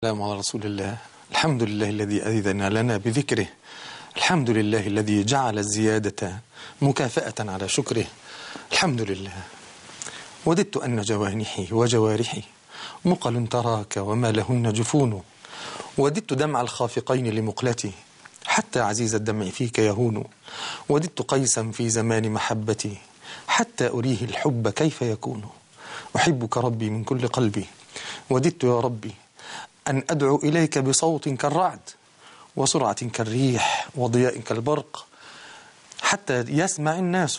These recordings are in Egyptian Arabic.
السلام على رسول الله الحمد لله الذي أذن لنا بذكره الحمد لله الذي جعل الزيادة مكافأة على شكره الحمد لله وددت أن جوانحي وجوارحي مقل تراك وما لهن جفون وددت دمع الخافقين لمقلتي حتى عزيز الدمع فيك يهون وددت قيسا في زمان محبتي حتى أريه الحب كيف يكون أحبك ربي من كل قلبي وددت يا ربي أن أدعو إليك بصوت كالرعد وسرعة كالريح وضياء كالبرق حتى يسمع الناس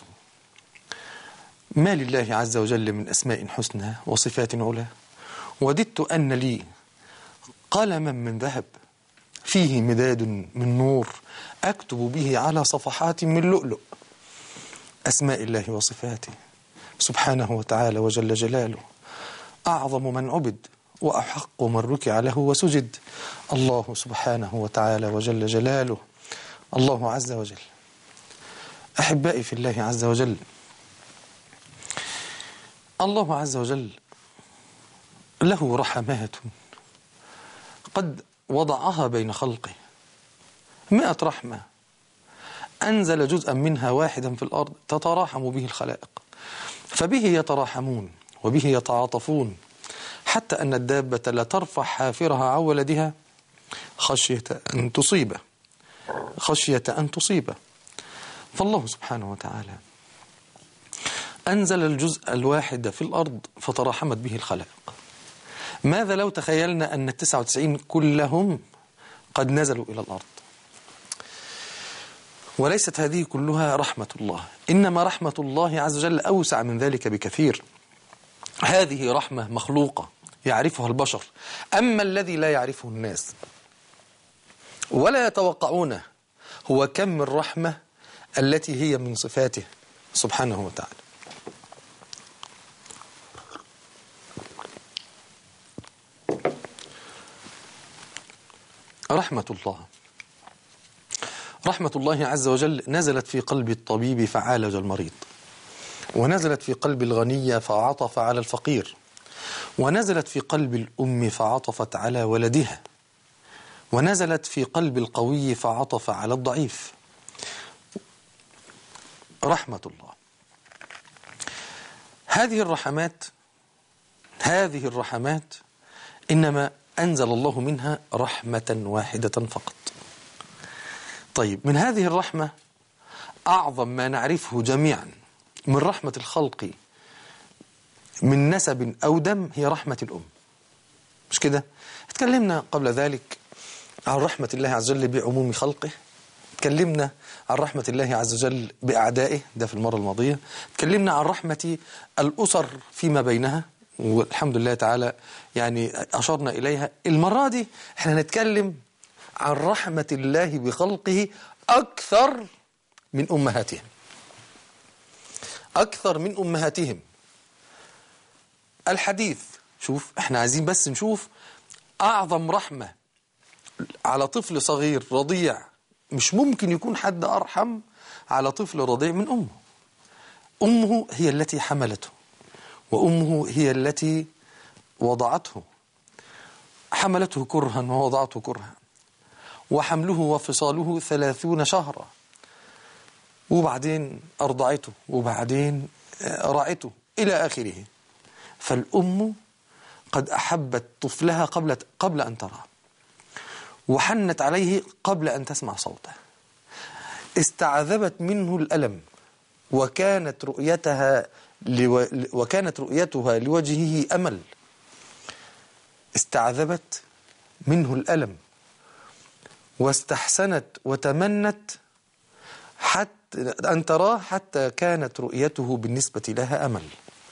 ما لله عز وجل من أسماء حسنى وصفات علا وددت أن لي قلما من ذهب فيه مداد من نور أكتب به على صفحات من لؤلؤ أسماء الله وصفاته سبحانه وتعالى وجل جلاله أعظم من عبد وأحق من ركع له وسجد الله سبحانه وتعالى وجل جلاله الله عز وجل أحبائي في الله عز وجل الله عز وجل له رحمات قد وضعها بين خلقه مئة رحمة أنزل جزءا منها واحدا في الأرض تتراحم به الخلائق فبه يتراحمون وبه يتعاطفون حتى أن الدابة لا ترفع حافرها عن ولدها خشية أن تصيبه خشية أن تصيبه فالله سبحانه وتعالى أنزل الجزء الواحد في الأرض فتراحمت به الخلائق ماذا لو تخيلنا أن التسعة وتسعين كلهم قد نزلوا إلى الأرض وليست هذه كلها رحمة الله إنما رحمة الله عز وجل أوسع من ذلك بكثير هذه رحمة مخلوقة يعرفها البشر أما الذي لا يعرفه الناس ولا يتوقعونه هو كم الرحمة التي هي من صفاته سبحانه وتعالى رحمة الله رحمة الله عز وجل نزلت في قلب الطبيب فعالج المريض ونزلت في قلب الغني فعطف على الفقير ونزلت في قلب الأم فعطفت على ولدها ونزلت في قلب القوي فعطف على الضعيف رحمة الله هذه الرحمات هذه الرحمات إنما أنزل الله منها رحمة واحدة فقط طيب من هذه الرحمة أعظم ما نعرفه جميعا من رحمة الخلق من نسب أو دم هي رحمة الأم مش كده اتكلمنا قبل ذلك عن رحمة الله عز وجل بعموم خلقه اتكلمنا عن رحمة الله عز وجل بأعدائه ده في المرة الماضية اتكلمنا عن رحمة الأسر فيما بينها والحمد لله تعالى يعني أشرنا إليها المرة دي احنا نتكلم عن رحمة الله بخلقه أكثر من أمهاتهم أكثر من أمهاتهم الحديث شوف احنا عايزين بس نشوف أعظم رحمة على طفل صغير رضيع مش ممكن يكون حد أرحم على طفل رضيع من أمه أمه هي التي حملته وأمه هي التي وضعته حملته كرها ووضعته كرها وحمله وفصاله ثلاثون شهرا وبعدين أرضعته وبعدين رعته إلى آخره فالأم قد أحبت طفلها قبل قبل أن تراه وحنت عليه قبل أن تسمع صوته استعذبت منه الألم وكانت رؤيتها لو... وكانت رؤيتها لوجهه أمل استعذبت منه الألم واستحسنت وتمنت حتى أن تراه حتى كانت رؤيته بالنسبة لها أمل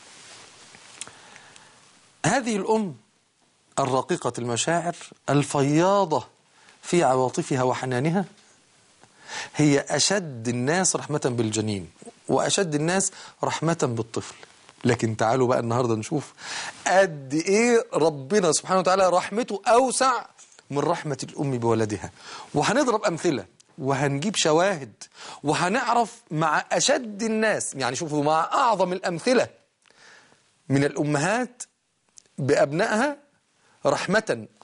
هذه الأم الرقيقة المشاعر الفياضة في عواطفها وحنانها هي أشد الناس رحمة بالجنين وأشد الناس رحمة بالطفل لكن تعالوا بقى النهاردة نشوف قد إيه ربنا سبحانه وتعالى رحمته أوسع من رحمة الأم بولدها وهنضرب أمثلة وهنجيب شواهد وهنعرف مع أشد الناس يعني شوفوا مع أعظم الأمثلة من الأمهات بأبنائها رحمة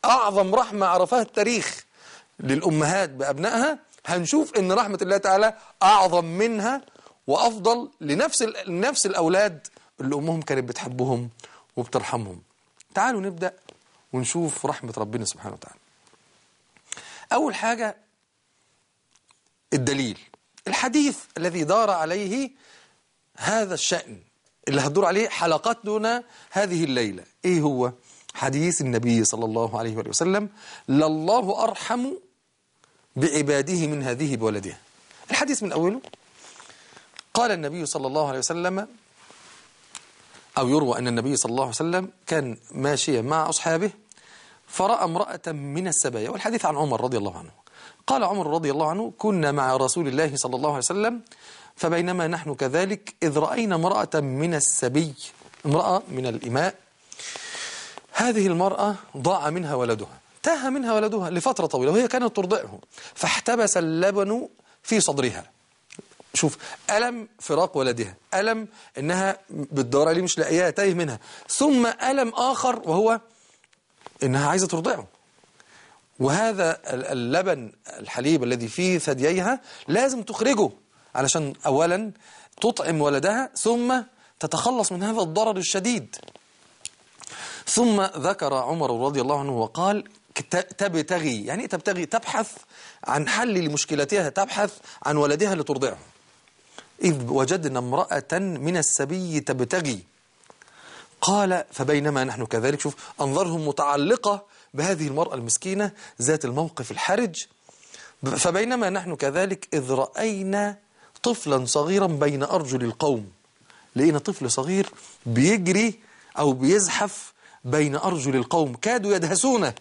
أعظم رحمة عرفها التاريخ للأمهات بأبنائها هنشوف أن رحمة الله تعالى أعظم منها وأفضل لنفس لنفس الأولاد اللي أمهم كانت بتحبهم وبترحمهم تعالوا نبدأ ونشوف رحمة ربنا سبحانه وتعالى أول حاجة الدليل الحديث الذي دار عليه هذا الشأن اللي هتدور عليه حلقاتنا هذه الليلة إيه هو؟ حديث النبي صلى الله عليه وآله وسلم لله أرحم بعباده من هذه بولدها الحديث من أوله قال النبي صلى الله عليه وسلم أو يروى أن النبي صلى الله عليه وسلم كان ماشيا مع أصحابه فرأى امرأة من السبايا والحديث عن عمر رضي الله عنه قال عمر رضي الله عنه كنا مع رسول الله صلى الله عليه وسلم فبينما نحن كذلك إذ رأينا امرأة من السبي امرأة من الإماء هذه المرأة ضاع منها ولدها تاه منها ولدها لفترة طويلة وهي كانت ترضعه فاحتبس اللبن في صدرها شوف ألم فراق ولدها ألم إنها بتدور عليه مش لاقياه تايه منها ثم ألم آخر وهو إنها عايزة ترضعه وهذا اللبن الحليب الذي في ثدييها لازم تخرجه علشان أولا تطعم ولدها ثم تتخلص من هذا الضرر الشديد ثم ذكر عمر رضي الله عنه وقال تبتغي يعني تبتغي تبحث عن حل لمشكلتها تبحث عن ولدها لترضعه إذ وجدنا امرأة من السبي تبتغي قال فبينما نحن كذلك شوف أنظرهم متعلقة بهذه المرأة المسكينة ذات الموقف الحرج فبينما نحن كذلك إذ رأينا طفلا صغيرا بين أرجل القوم لقينا طفل صغير بيجري أو بيزحف بين أرجل القوم كادوا يدهسونه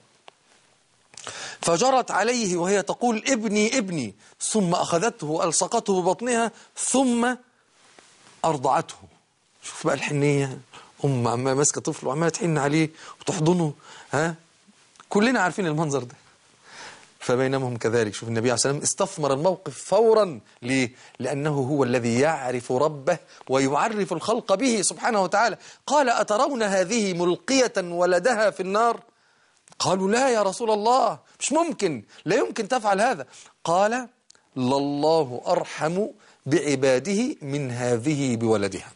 فجرت عليه وهي تقول ابني ابني ثم أخذته وألصقته ببطنها ثم أرضعته شوف بقى الحنية أم عمالة ماسكة طفل وعمالة تحن عليه وتحضنه ها كلنا عارفين المنظر ده فبينما هم كذلك شوف النبي عليه الصلاة والسلام استثمر الموقف فورا ليه؟ لأنه هو الذي يعرف ربه ويعرف الخلق به سبحانه وتعالى قال أترون هذه ملقية ولدها في النار قالوا لا يا رسول الله مش ممكن لا يمكن تفعل هذا قال لله أرحم بعباده من هذه بولدها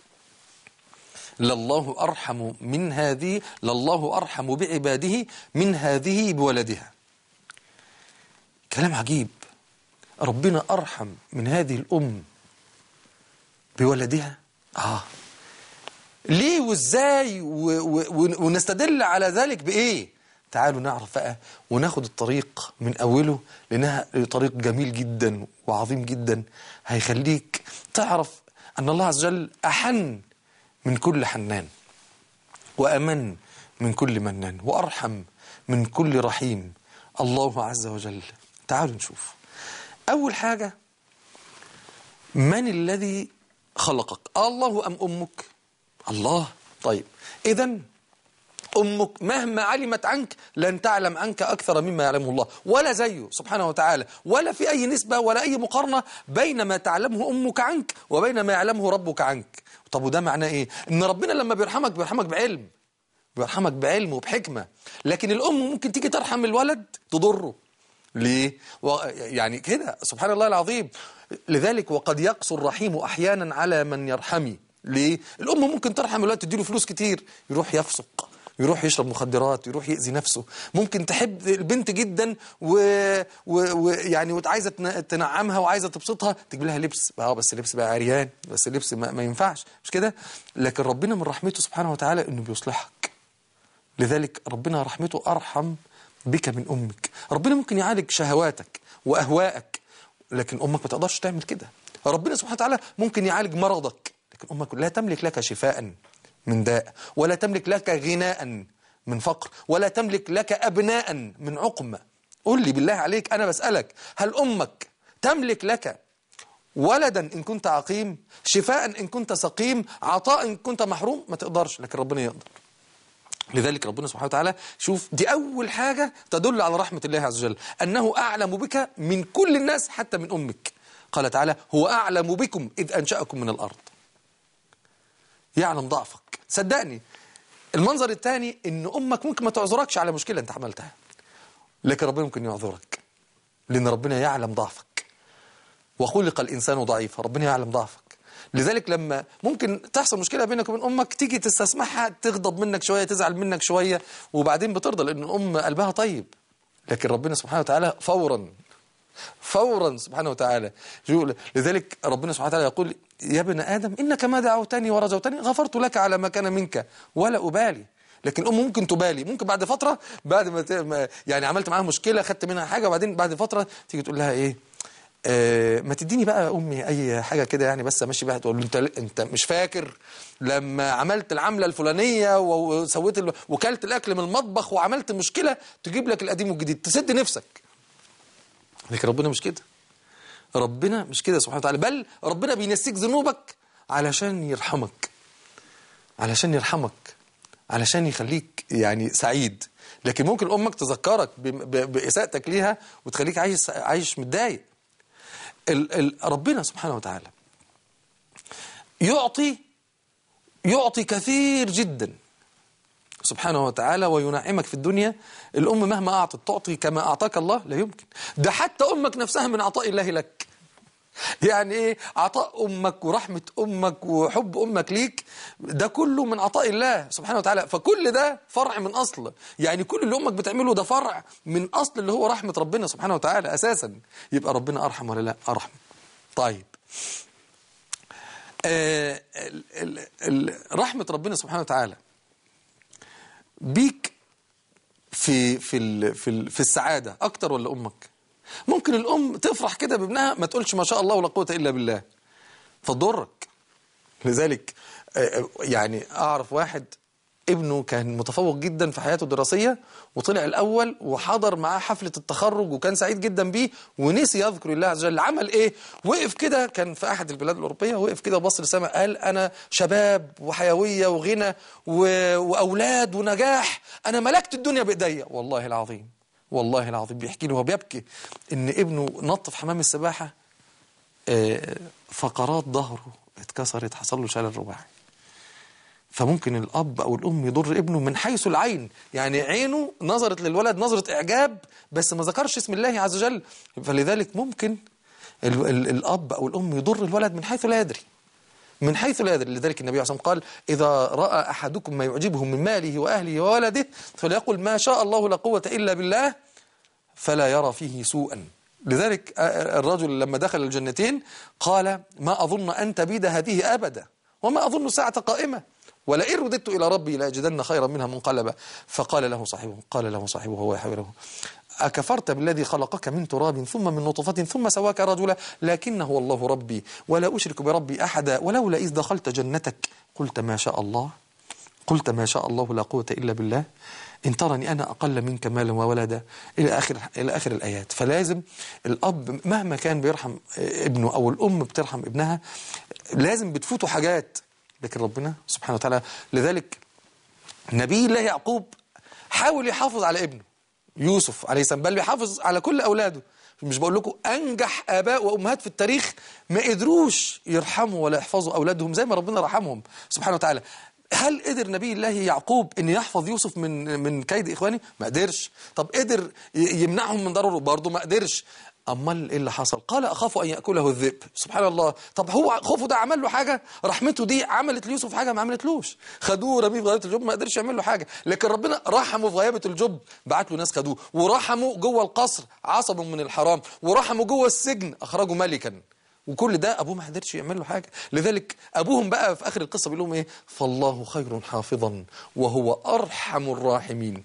لله أرحم من هذه لله أرحم بعباده من هذه بولدها كلام عجيب ربنا أرحم من هذه الأم بولدها آه ليه وازاي ونستدل على ذلك بإيه تعالوا نعرف بقى وناخد الطريق من أوله لأنها طريق جميل جدا وعظيم جدا هيخليك تعرف أن الله عز وجل أحن من كل حنان وأمن من كل منان وأرحم من كل رحيم الله عز وجل تعالوا نشوف أول حاجة من الذي خلقك الله أم أمك الله طيب إذا أمك مهما علمت عنك لن تعلم عنك أكثر مما يعلمه الله ولا زيه سبحانه وتعالى ولا في أي نسبة ولا أي مقارنة بين ما تعلمه أمك عنك وبين ما يعلمه ربك عنك طب وده معناه إيه؟ إن ربنا لما بيرحمك بيرحمك بعلم بيرحمك بعلم وبحكمة لكن الأم ممكن تيجي ترحم الولد تضره ليه؟ و يعني كده سبحان الله العظيم لذلك وقد يقسو الرحيم أحيانا على من يرحمي ليه؟ الأم ممكن ترحم الولد تديله فلوس كتير يروح يفسق يروح يشرب مخدرات يروح يأذي نفسه ممكن تحب البنت جدا ويعني و... و... يعني وعايزه تنعمها وعايزه تبسطها تجيب لها لبس اه بس اللبس بقى عريان بس اللبس ما, ما ينفعش مش كده لكن ربنا من رحمته سبحانه وتعالى انه بيصلحك لذلك ربنا رحمته ارحم بك من امك ربنا ممكن يعالج شهواتك واهوائك لكن امك ما تقدرش تعمل كده ربنا سبحانه وتعالى ممكن يعالج مرضك لكن امك لا تملك لك شفاء من داء ولا تملك لك غناء من فقر ولا تملك لك أبناء من عقم قل لي بالله عليك أنا بسألك هل أمك تملك لك ولدا إن كنت عقيم شفاء إن كنت سقيم عطاء إن كنت محروم ما تقدرش لكن ربنا يقدر لذلك ربنا سبحانه وتعالى شوف دي أول حاجة تدل على رحمة الله عز وجل أنه أعلم بك من كل الناس حتى من أمك قال تعالى هو أعلم بكم إذ أنشأكم من الأرض يعلم ضعفك صدقني المنظر الثاني ان امك ممكن ما تعذركش على مشكله انت عملتها لكن ربنا ممكن يعذرك لان ربنا يعلم ضعفك وخلق الانسان ضعيفا ربنا يعلم ضعفك لذلك لما ممكن تحصل مشكله بينك وبين امك تيجي تستسمحها تغضب منك شويه تزعل منك شويه وبعدين بترضى لان الام قلبها طيب لكن ربنا سبحانه وتعالى فورا فورا سبحانه وتعالى يقول- لذلك ربنا سبحانه وتعالى يقول يا ابن آدم إنك ما دعوتني ورجوتني غفرت لك على ما كان منك ولا أبالي لكن الأم ممكن تبالي ممكن بعد فترة بعد ما, ت... ما يعني عملت معاها مشكلة خدت منها حاجة وبعدين بعد فترة تيجي تقول لها إيه آه ما تديني بقى يا امي اي حاجه كده يعني بس امشي بيها تقول له انت انت مش فاكر لما عملت العمله الفلانيه و- وسويت ال... وكلت الاكل من المطبخ وعملت مشكله تجيب لك القديم والجديد تسد نفسك لكن ربنا مش كده ربنا مش كده سبحانه وتعالى بل ربنا بينسيك ذنوبك علشان يرحمك علشان يرحمك علشان يخليك يعني سعيد لكن ممكن امك تذكرك ب- ب- باساءتك ليها وتخليك عايش عايش متضايق ال- ال- ربنا سبحانه وتعالى يعطي يعطي كثير جدا سبحانه وتعالى وينعمك في الدنيا الأم مهما أعطت تعطي كما أعطاك الله لا يمكن ده حتى أمك نفسها من عطاء الله لك يعني ايه عطاء امك ورحمه امك وحب امك ليك ده كله من عطاء الله سبحانه وتعالى فكل ده فرع من اصل يعني كل اللي امك بتعمله ده فرع من اصل اللي هو رحمه ربنا سبحانه وتعالى اساسا يبقى ربنا ارحم ولا لا ارحم طيب آه ال- ال- ال- رحمه ربنا سبحانه وتعالى بيك في في ال- في ال- في السعاده اكتر ولا امك ممكن الام تفرح كده بابنها ما تقولش ما شاء الله ولا قوه الا بالله فتضرك لذلك آه، آه، يعني اعرف واحد ابنه كان متفوق جدا في حياته الدراسيه وطلع الاول وحضر معاه حفله التخرج وكان سعيد جدا بيه ونسي يذكر الله عز وجل عمل ايه وقف كده كان في احد البلاد الاوروبيه وقف كده وبص للسماء قال انا شباب وحيويه وغنى و... واولاد ونجاح انا ملكت الدنيا بايديا والله العظيم والله العظيم بيحكي له وهو بيبكي ان ابنه نط في حمام السباحه آه، فقرات ظهره اتكسرت حصل له شلل رباعي فممكن الاب او الام يضر ابنه من حيث العين يعني عينه نظرت للولد نظره اعجاب بس ما ذكرش اسم الله عز وجل فلذلك ممكن ال ال الاب او الام يضر الولد من حيث لا يدري من حيث لا يدري لذلك النبي عليه الصلاه والسلام قال اذا راى احدكم ما يعجبه من ماله واهله وولده فليقل ما شاء الله لا قوه الا بالله فلا يرى فيه سوءا لذلك الرجل لما دخل الجنتين قال ما أظن أن تبيد هذه أبدا وما أظن الساعة قائمة ولئن رددت إلى ربي لأجدن خيرا منها منقلبا فقال له صاحبه قال له صاحبه هو يحاوره أكفرت بالذي خلقك من تراب ثم من نطفة ثم سواك رجلا لكنه الله ربي ولا أشرك بربي أحدا ولولا إذ دخلت جنتك قلت ما شاء الله قلت ما شاء الله لا قوة إلا بالله إن ترني أنا أقل منك مالا وولدا إلى آخر إلى آخر الآيات فلازم الأب مهما كان بيرحم ابنه أو الأم بترحم ابنها لازم بتفوته حاجات لكن ربنا سبحانه وتعالى لذلك نبي الله يعقوب حاول يحافظ على ابنه يوسف عليه السلام بل بيحافظ على كل أولاده مش بقول لكم أنجح آباء وأمهات في التاريخ ما قدروش يرحموا ولا يحفظوا أولادهم زي ما ربنا رحمهم سبحانه وتعالى هل قدر نبي الله يعقوب ان يحفظ يوسف من من كيد اخوانه ما قدرش طب قدر ي- يمنعهم من ضرره برضه ما قدرش امال ايه اللي حصل قال اخاف ان ياكله الذئب سبحان الله طب هو خوفه ده عمل له حاجه رحمته دي عملت ليوسف حاجه ما عملتلوش خدوه رميه في غيابه الجب ما قدرش يعمل له حاجه لكن ربنا رحمه في غيابه الجب بعت له ناس خدوه ورحمه جوه القصر عصبوا من الحرام ورحمه جوه السجن اخرجوا ملكا وكل ده ابوه ما قدرش يعمل له حاجه لذلك ابوهم بقى في اخر القصه بيقول لهم ايه فالله خير حافظا وهو ارحم الراحمين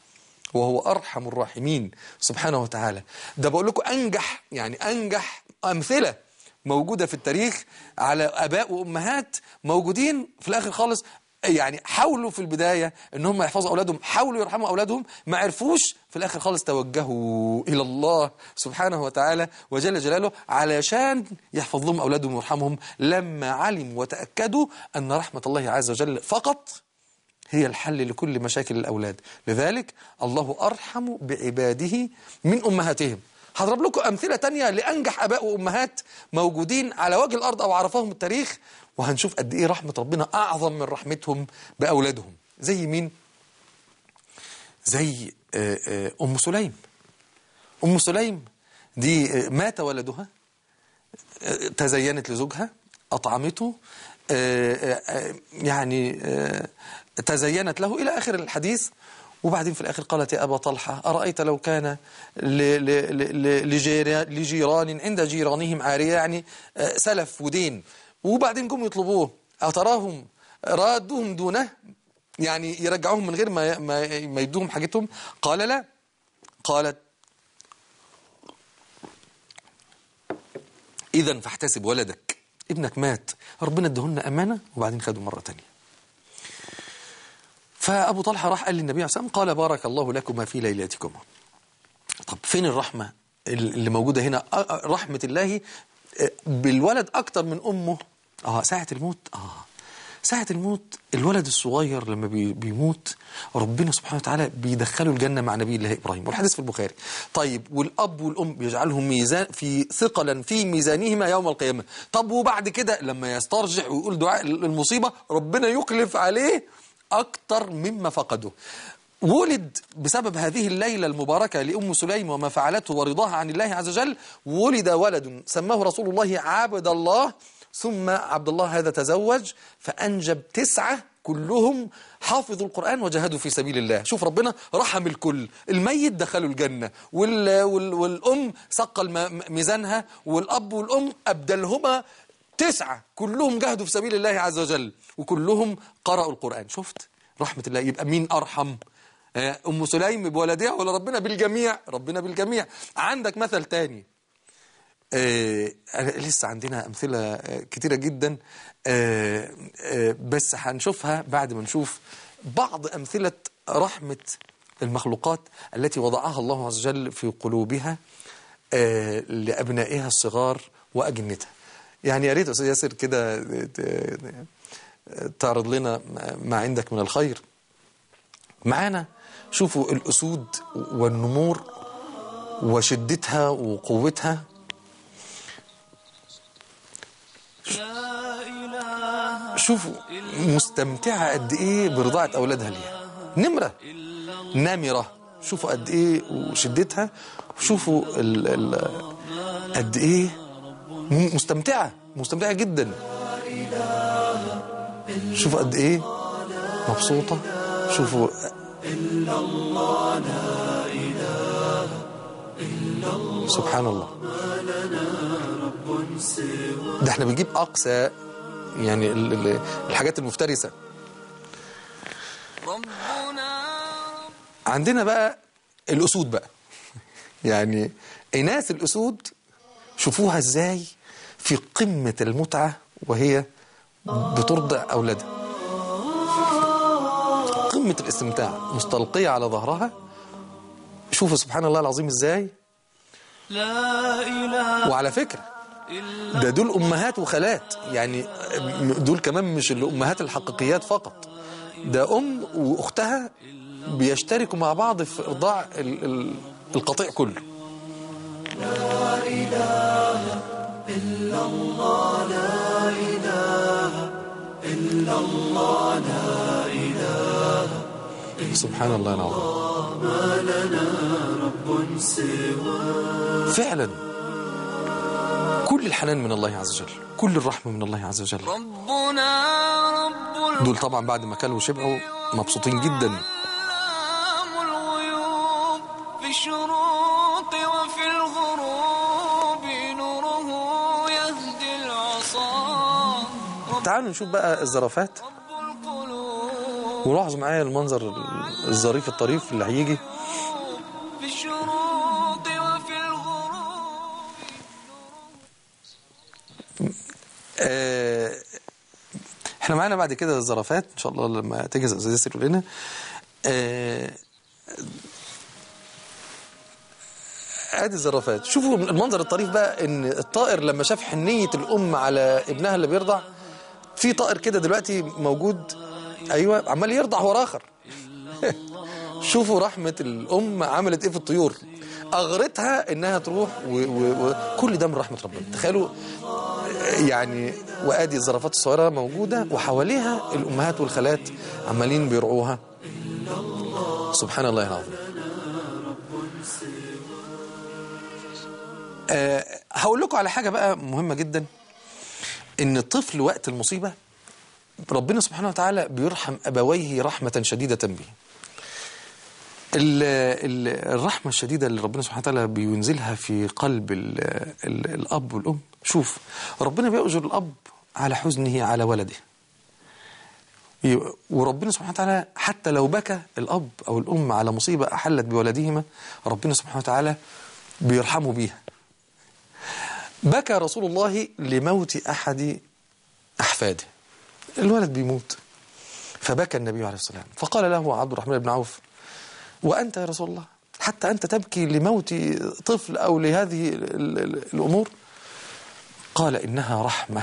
وهو ارحم الراحمين سبحانه وتعالى ده بقول لكم انجح يعني انجح امثله موجوده في التاريخ على اباء وامهات موجودين في الاخر خالص يعني حاولوا في البدايه ان هم يحفظوا اولادهم حاولوا يرحموا اولادهم ما عرفوش في الاخر خالص توجهوا الى الله سبحانه وتعالى وجل جلاله علشان يحفظ لهم اولادهم ويرحمهم لما علموا وتاكدوا ان رحمه الله عز وجل فقط هي الحل لكل مشاكل الأولاد لذلك الله أرحم بعباده من أمهاتهم هضرب لكم أمثلة تانية لأنجح أباء وأمهات موجودين على وجه الأرض أو عرفهم التاريخ وهنشوف قد إيه رحمة ربنا أعظم من رحمتهم بأولادهم زي مين زي آه، آه، ام سليم ام سليم دي آه، مات ولدها آه، تزينت لزوجها اطعمته آه، آه، آه، يعني آه، تزينت له الى اخر الحديث وبعدين في الاخر قالت يا ابا طلحه ارايت لو كان ل- ل- ل- لجيرا- لجيران عند جيرانهم عاريه يعني آه، سلف ودين وبعدين جم يطلبوه اتراهم رادوهم دونه يعني يرجعوهم من غير ما ما ما يدوهم حاجتهم قال لا قالت إذا فاحتسب ولدك ابنك مات ربنا ادهن أمانة وبعدين خده مرة تانية فأبو طلحة راح قال للنبي عليه الصلاة والسلام قال بارك الله لكما في ليلتكما طب فين الرحمة اللي موجودة هنا أ- أ- رحمة الله آه، بالولد أكتر من أمه آه ساعة الموت آه ساعة الموت الولد الصغير لما بي- بيموت ربنا سبحانه وتعالى بيدخله الجنة مع نبي الله إبراهيم والحديث في البخاري طيب والأب والأم بيجعلهم ميزان في ثقلا في ميزانهما يوم القيامة طب وبعد كده لما يسترجع ويقول دعاء المصيبة ربنا يخلف عليه أكتر مما فقده ولد بسبب هذه الليلة المباركة لأم سليم وما فعلته ورضاها عن الله عز وجل ولد ولد سماه رسول الله عبد الله ثم عبد الله هذا تزوج فأنجب تسعة كلهم حافظوا القرآن وجاهدوا في سبيل الله شوف ربنا رحم الكل الميت دخلوا الجنة وال وال والأم ثقل م- ميزانها والأب والأم أبدلهما تسعة كلهم جاهدوا في سبيل الله عز وجل وكلهم قرأوا القرآن شفت رحمة الله يبقى مين أرحم آه، أم سليم بولدها ولا ربنا بالجميع ربنا بالجميع عندك مثل تاني آه، أنا لسه عندنا أمثلة آه، كتيرة جدا آه، آه، بس هنشوفها بعد ما نشوف بعض أمثلة رحمة المخلوقات التي وضعها الله عز وجل في قلوبها آه، لأبنائها الصغار وأجنتها يعني يا ريت أستاذ ياسر كده ت- تعرض لنا ما عندك من الخير معانا شوفوا الأسود والنمور وشدتها وقوتها شوفوا مستمتعة قد إيه برضاعة أولادها ليها نمرة نمرة شوفوا قد إيه وشدتها وشوفوا ال ال قد إيه م- مستمتعة مستمتعة جدا شوفوا قد إيه مبسوطة شوفوا سبحان الله ده احنا بنجيب اقصى يعني ال- ال- الحاجات المفترسه ربنا عندنا بقى الاسود بقى يعني اناث الاسود شوفوها ازاي في قمه المتعه وهي بترضع اولادها قمه الاستمتاع مستلقيه على ظهرها شوفوا سبحان الله العظيم ازاي لا إله وعلى فكره إلا ده دول امهات وخالات يعني دول كمان مش الامهات الحقيقيات فقط ده ام واختها بيشتركوا مع بعض في ارضاع ال- ال- القطيع كله سبحان الله العظيم فعلا كل الحنان من الله عز وجل كل الرحمة من الله عز وجل ربنا رب دول طبعا بعد ما كلوا وشبعوا مبسوطين جدا العلام الغيوب في الشروق وفي الغروب نوره يهدي العصا رب تعالوا نشوف بقى الزرافات القلوب ولاحظوا معايا المنظر الظريف الطريف اللي هيجي في الشروق وفي الغروب آه، احنا معانا بعد كده الزرافات ان شاء الله لما تجهز استاذ ياسر يقول لنا آه، ادي الزرافات شوفوا المنظر الطريف بقى ان الطائر لما شاف حنيه الام على ابنها اللي بيرضع في طائر كده دلوقتي موجود ايوه عمال يرضع ورا اخر شوفوا رحمه الام عملت ايه في الطيور اغرتها انها تروح وكل ده من رحمه ربنا تخيلوا يعني وادي الزرافات الصغيره موجوده وحواليها الامهات والخالات عمالين بيرعوها سبحان الله العظيم أه هقول لكم على حاجه بقى مهمه جدا ان الطفل وقت المصيبه ربنا سبحانه وتعالى بيرحم ابويه رحمه شديده به ال- ال- الرحمة الشديدة اللي ربنا سبحانه وتعالى بينزلها في قلب ال ال الأب والأم شوف ربنا بيأجر الأب على حزنه على ولده ي- وربنا سبحانه وتعالى حتى لو بكى الأب أو الأم على مصيبة أحلت بولدهما ربنا سبحانه وتعالى بيرحموا بيها بكى رسول الله لموت أحد أحفاده الولد بيموت فبكى النبي عليه الصلاة والسلام فقال له عبد الرحمن بن عوف وأنت يا رسول الله حتى أنت تبكي لموت طفل أو لهذه ال- ال- الأمور قال إنها رحمة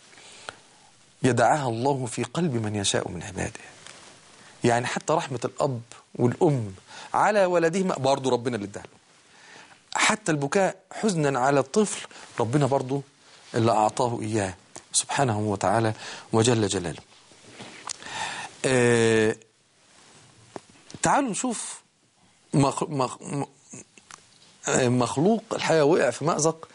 يدعها الله في قلب من يشاء من عباده يعني حتى رحمة الأب والأم على ولدهما برضو ربنا اللي اداها له. حتى البكاء حزنا على الطفل ربنا برضو اللي أعطاه إياه سبحانه وتعالى وجل جلاله آه تعالوا نشوف مخ... مخ... م- آه، مخلوق الحقيقة وقع في مأزق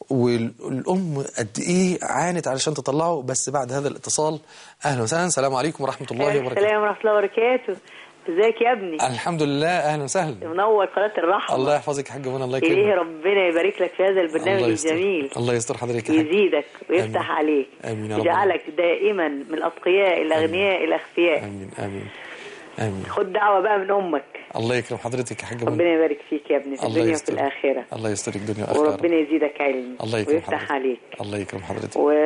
والأم قد إيه عانت علشان تطلعه بس بعد هذا الاتصال أهلا وسهلا السلام عليكم ورحمة الله وبركاته السلام ورحمة الله وبركاته ازيك يا ابني الحمد لله أهلا وسهلا منور قناة الرحمة الله يحفظك يا حاج منى الله إليه يكرمك ربنا يبارك لك في هذا البرنامج الله يستر الجميل الله يستر حضرتك يا حاج يزيدك ويفتح آمين. عليك آمين يا رب يجعلك دائما من الأتقياء الأغنياء الأخفياء آمين آمين آمين خد دعوة بقى من أمك الله يكرم حضرتك يا حاج ربنا منى يبارك فيك يا ابني في الله الدنيا وفي يستر الآخرة الله يستر الدنيا والآخرة وربنا يزيدك علم الله يكرم ويفتح حضرتك. عليك الله يكرم حضرتك و...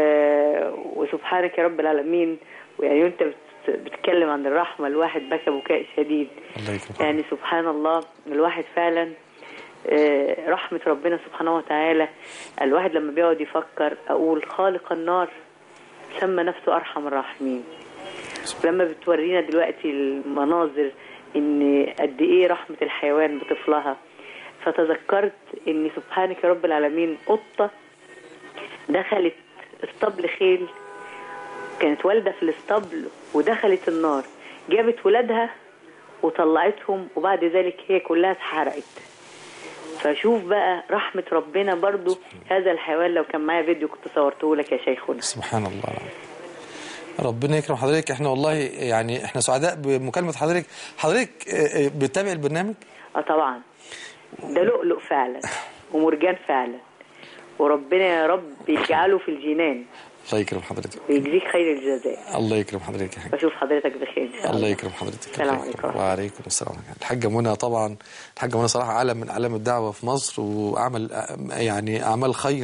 وسبحانك يا رب العالمين ويعني انت بت... بتتكلم عن الرحمة الواحد بكى بكاء شديد الله يكرم حضرتك يعني سبحان الله الواحد فعلا آه، رحمة ربنا سبحانه وتعالى الواحد لما بيقعد يفكر أقول خالق النار سمى نفسه أرحم الراحمين لما بتورينا دلوقتي المناظر إن قد إيه رحمة الحيوان بطفلها فتذكرت إن سبحانك يا رب العالمين قطة دخلت اسطبل خيل كانت والدة في الاسطبل ودخلت النار جابت ولادها وطلعتهم وبعد ذلك هي كلها اتحرقت فشوف بقى رحمة ربنا برضو هذا الحيوان لو كان معايا فيديو كنت صورته لك يا شيخنا سبحان الله ربنا يكرم حضرتك احنا والله يعني احنا سعداء بمكالمة حضرتك حضرتك اه، اه، بتتابع البرنامج اه طبعا ده لؤلؤ فعلا ومرجان فعلا وربنا يا رب يجعله في الجنان الله يكرم حضرتك ويجزيك خير الجزاء الله يكرم حضرتك يا حاج بشوف حضرتك بخير ان شاء الله الله يكرم حضرتك السلام الله يكرم. عليكم. وعليكم السلام الحاجة منى طبعا الحاجة منى صراحة علم من أعلام الدعوة في مصر وعمل اه، يعني أعمال خير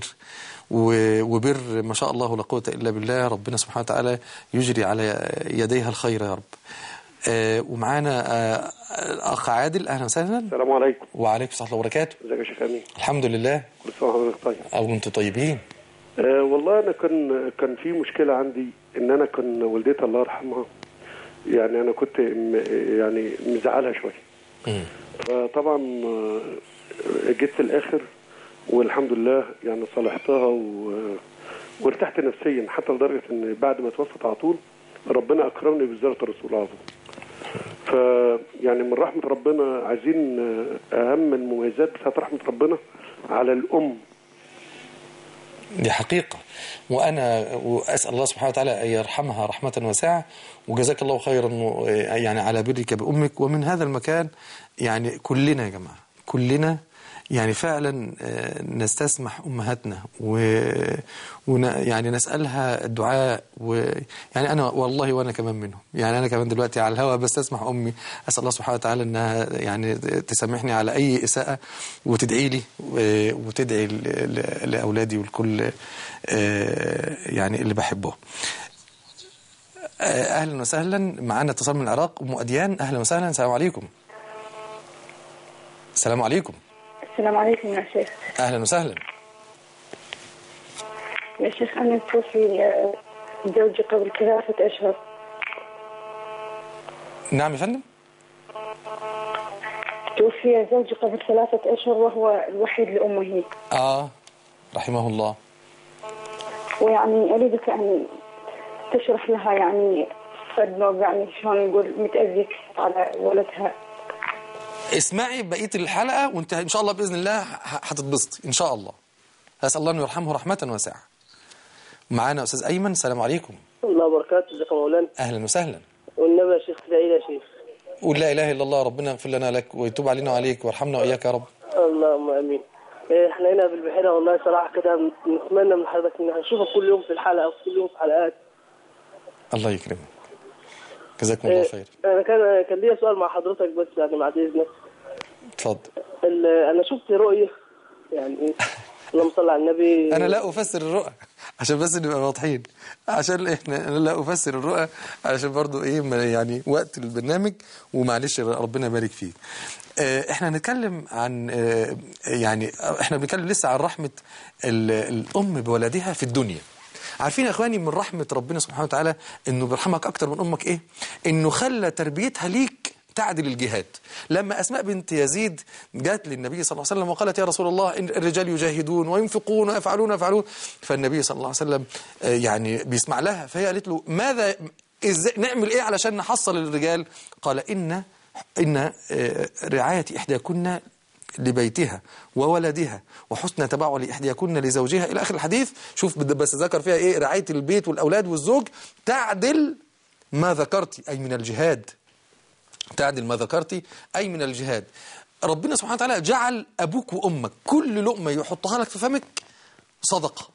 و- وبر ما شاء الله لا قوة إلا بالله ربنا سبحانه وتعالى يجري على يديها الخير يا رب اه، ومعانا اه، الأخ عادل أهلا وسهلا السلام عليكم وعليكم السلام ورحمة الله وبركاته ازيك يا شيخ امين الحمد لله كل سنه وحضرتك طيب أو أنتم طيبين أه والله انا كان كان في مشكله عندي ان انا كان والدتي الله يرحمها يعني انا كنت م- يعني مزعلها شويه مم. فطبعا آه، جيت في الاخر والحمد لله يعني صالحتها و... وارتحت نفسيا حتى لدرجه ان بعد ما توفت على طول ربنا اكرمني بزياره الرسول على طول ف يعني من رحمه ربنا عايزين آه، اهم المميزات بتاعت رحمه ربنا على الام دي حقيقة وأنا وأسأل الله سبحانه وتعالى أن يرحمها رحمة واسعة وجزاك الله خيرا يعني على برك بأمك ومن هذا المكان يعني كلنا يا جماعة كلنا يعني فعلا آه، نستسمح أمهاتنا و ون- يعني نسألها الدعاء ويعني أنا والله وأنا كمان منهم يعني أنا كمان دلوقتي على الهواء بستسمح أمي أسأل الله سبحانه وتعالى أنها يعني تسامحني على أي إساءة وتدعي لي و- وتدعي ل- ل- لأولادي والكل آه، يعني اللي بحبه آه، أهلا وسهلا معنا اتصال من العراق أم أديان أهلا وسهلا السلام عليكم السلام عليكم السلام عليكم يا شيخ أهلا وسهلا يا شيخ أنا توفي آه، زوجي قبل ثلاثة أشهر نعم يا فندم توفي زوجي قبل ثلاثة أشهر وهو الوحيد لأمه آه رحمه الله ويعني أريدك أن تشرح لها يعني النوع يعني شلون نقول متأذية على ولدها اسمعي بقيه الحلقه وانت ان شاء الله باذن الله ه- هتتبسطي ان شاء الله اسال الله انه يرحمه رحمه واسعه معانا استاذ ايمن السلام عليكم الله وبركاته ازيك يا مولانا اهلا وسهلا والنبي يا شيخ تدعي لي يا شيخ قول لا اله الا الله ربنا يغفر لنا لك ويتوب علينا وعليك ويرحمنا واياك يا رب اللهم امين إيه، احنا هنا في البحيره والله صراحه كده نتمنى من حضرتك ان هنشوفك كل يوم في الحلقه وكل يوم في حلقات الله يكرمك جزاكم الله إيه، خير انا كان كان ليا سؤال مع حضرتك بس يعني بعد اذنك اتفضل ال- انا شفت رؤيه يعني إيه، اللهم صل على النبي انا لا افسر الرؤى عشان بس نبقى واضحين عشان احنا انا لا افسر الرؤى علشان برضو ايه ما يعني وقت البرنامج ومعلش ربنا يبارك فيك آه، احنا هنتكلم عن آه، يعني احنا بنتكلم لسه عن رحمه ال- الام بولدها في الدنيا عارفين يا اخواني من رحمه ربنا سبحانه وتعالى انه بيرحمك اكتر من امك ايه انه خلى تربيتها ليك تعدل الجهاد لما أسماء بنت يزيد جاءت للنبي صلى الله عليه وسلم وقالت يا رسول الله إن الرجال يجاهدون وينفقون ويفعلون ويفعلون فالنبي صلى الله عليه وسلم آه، يعني بيسمع لها فهي قالت له ماذا إزاي نعمل إيه علشان نحصل الرجال قال إن إن آه، رعاية إحداكن لبيتها وولدها وحسن تبعل إحداكن لزوجها إلى آخر الحديث شوف بد- بس ذكر فيها إيه رعاية البيت والأولاد والزوج تعدل ما ذكرت أي من الجهاد تعدل ما ذكرتي أي من الجهاد ربنا سبحانه وتعالى جعل أبوك وأمك كل لقمة يحطها لك في فمك صدقة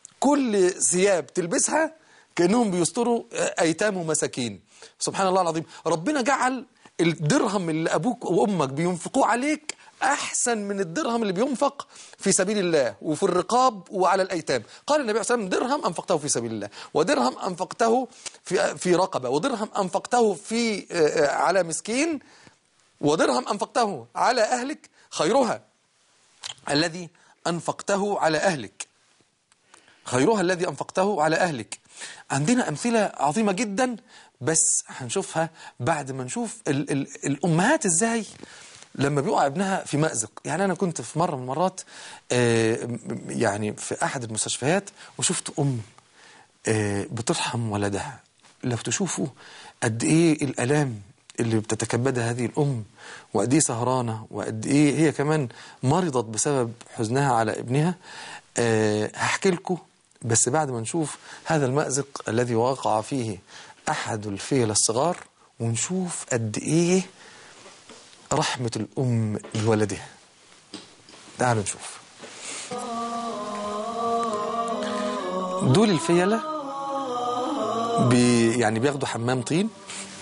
كل ثياب تلبسها كأنهم بيستروا أيتام ومساكين سبحان الله العظيم ربنا جعل الدرهم اللي أبوك وأمك بينفقوه عليك أحسن من الدرهم اللي بينفق في سبيل الله وفي الرقاب وعلى الأيتام قال النبي صلى الله عليه وسلم درهم أنفقته في سبيل الله ودرهم أنفقته في, في رقبة ودرهم أنفقته في آه، آه، على مسكين ودرهم أنفقته على أهلك خيرها الذي أنفقته على أهلك خيرها الذي أنفقته على أهلك عندنا أمثلة عظيمة جدا بس هنشوفها بعد ما نشوف ال ال الأمهات إزاي لما بيقع ابنها في مأزق يعني أنا كنت في مرة من المرات آه، م- يعني في أحد المستشفيات وشفت أم آه، بترحم ولدها لو تشوفوا قد إيه الألام اللي بتتكبدها هذه الأم وقد إيه سهرانة وقد إيه هي كمان مرضت بسبب حزنها على ابنها أه هحكي لكم بس بعد ما نشوف هذا المأزق الذي وقع فيه أحد الفيل الصغار ونشوف قد إيه رحمة الأم بولدها تعالوا نشوف دول الفيلة بي يعني بياخدوا حمام طين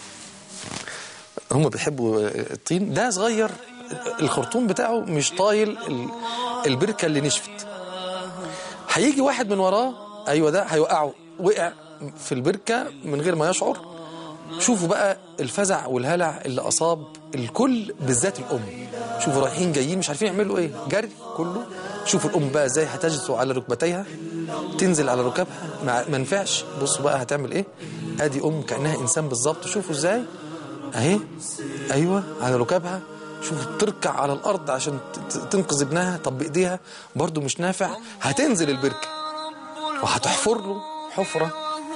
هم بيحبوا الطين ده صغير الخرطوم بتاعه مش طايل ال- البركة اللي نشفت هيجي واحد من وراه ايوه ده هيوقعه وقع في البركة من غير ما يشعر شوفوا بقى الفزع والهلع اللي اصاب الكل بالذات الام شوفوا رايحين جايين مش عارفين يعملوا ايه جري كله شوفوا الام بقى ازاي هتجثو على ركبتيها تنزل على ركبها ما ما نفعش بصوا بقى هتعمل ايه ادي ام كانها انسان بالظبط شوفوا ازاي اهي ايوه على ركبها شوف تركع على الارض عشان ت- ت- تنقذ ابنها طب بايديها برضو مش نافع هتنزل البركه وهتحفر له حفره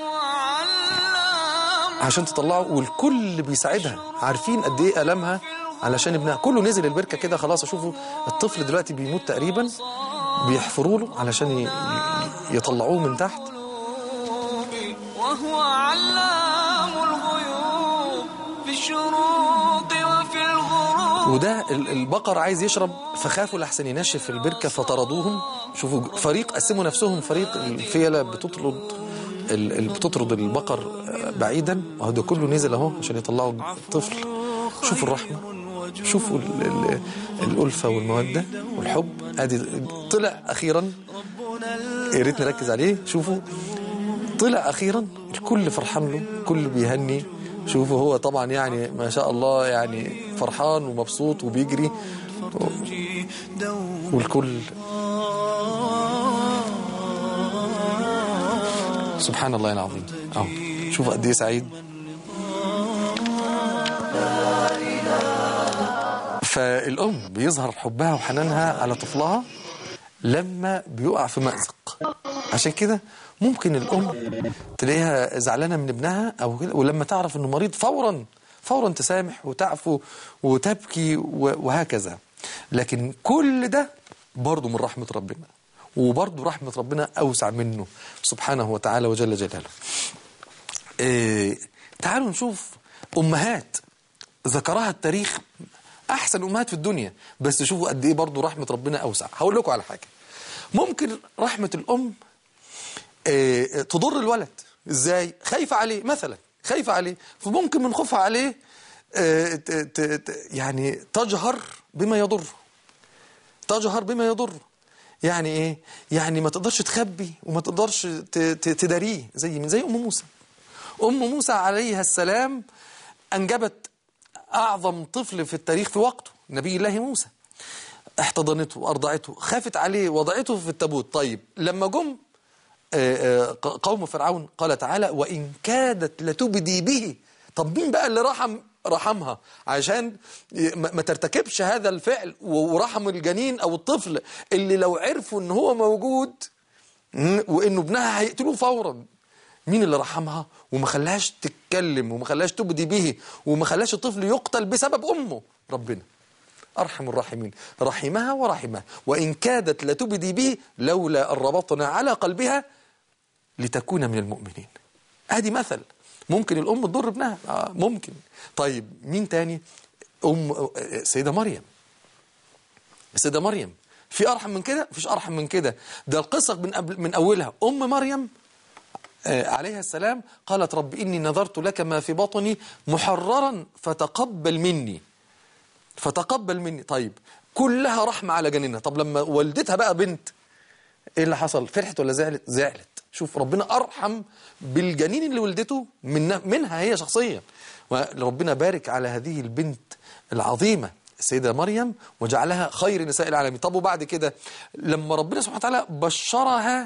عشان تطلعه والكل بيساعدها عارفين قد ايه المها علشان ابنها كله نزل البركه كده خلاص اشوفوا الطفل دلوقتي بيموت تقريبا بيحفروا له علشان ي- ي- يطلعوه من تحت وهو علام الغيوب في الشروق وفي الغروب وده ال- البقر عايز يشرب فخافوا لحسن ينشف في البركه فطردوهم شوفوا فريق قسموا نفسهم فريق الفيله بتطرد ال- ال- بتطرد البقر بعيدا وهو ده كله نزل اهو عشان يطلعوا الطفل شوفوا الرحمه شوفوا ال- ال- الالفه والموده والحب ادي طلع اخيرا يا ريت نركز عليه شوفوا طلع اخيرا الكل فرحان له الكل بيهني شوفوا هو طبعا يعني ما شاء الله يعني فرحان ومبسوط وبيجري والكل سبحان الله العظيم اهو شوفوا قد ايه سعيد فالام بيظهر حبها وحنانها على طفلها لما بيقع في مأزق الحقوق عشان كده ممكن الام تلاقيها زعلانه من ابنها او كده ولما تعرف انه مريض فورا فورا تسامح وتعفو وتبكي و- وهكذا لكن كل ده برضه من رحمه ربنا وبرضه رحمه ربنا اوسع منه سبحانه وتعالى وجل جلاله إيه تعالوا نشوف امهات ذكرها التاريخ احسن امهات في الدنيا بس شوفوا قد ايه برضه رحمه ربنا اوسع هقول لكم على حاجه ممكن رحمه الام إيه تضر الولد ازاي خايفه عليه مثلا خايفه عليه فممكن من خوفها عليه إيه ت- ت- ت- يعني تجهر بما يضره تجهر بما يضره يعني ايه يعني ما تقدرش تخبي وما تقدرش ت- ت- تداريه زي من زي ام موسى ام موسى عليها السلام انجبت اعظم طفل في التاريخ في وقته نبي الله موسى احتضنته وارضعته خافت عليه وضعته في التابوت طيب لما جم آه، آه، قوم فرعون قال تعالى وإن كادت لتبدي به طب مين بقى اللي رحم رحمها عشان ما ما ترتكبش هذا الفعل ورحم الجنين أو الطفل اللي لو عرفوا إن هو موجود مم، وإنه ابنها هيقتلوه فورا مين اللي رحمها وما خلاهاش تتكلم وما خلاهاش تبدي به وما خلاش الطفل يقتل بسبب أمه ربنا أرحم الراحمين رحمها ورحمها وإن كادت لتبدي به لولا أن ربطنا على قلبها لتكون من المؤمنين ادي مثل ممكن الام تضر ابنها آه ممكن طيب مين تاني ام آه، سيده مريم السيده مريم في ارحم من كده مفيش ارحم من كده ده القصه من قبل من اولها ام مريم آه، عليها السلام قالت رب اني نذرت لك ما في بطني محررا فتقبل مني فتقبل مني طيب كلها رحمه على جنينها طب لما والدتها بقى بنت ايه اللي حصل فرحت ولا زعلت زعلت شوف ربنا ارحم بالجنين اللي ولدته من منها هي شخصيا وربنا بارك على هذه البنت العظيمه السيده مريم وجعلها خير نساء العالمين طب وبعد كده لما ربنا سبحانه وتعالى بشرها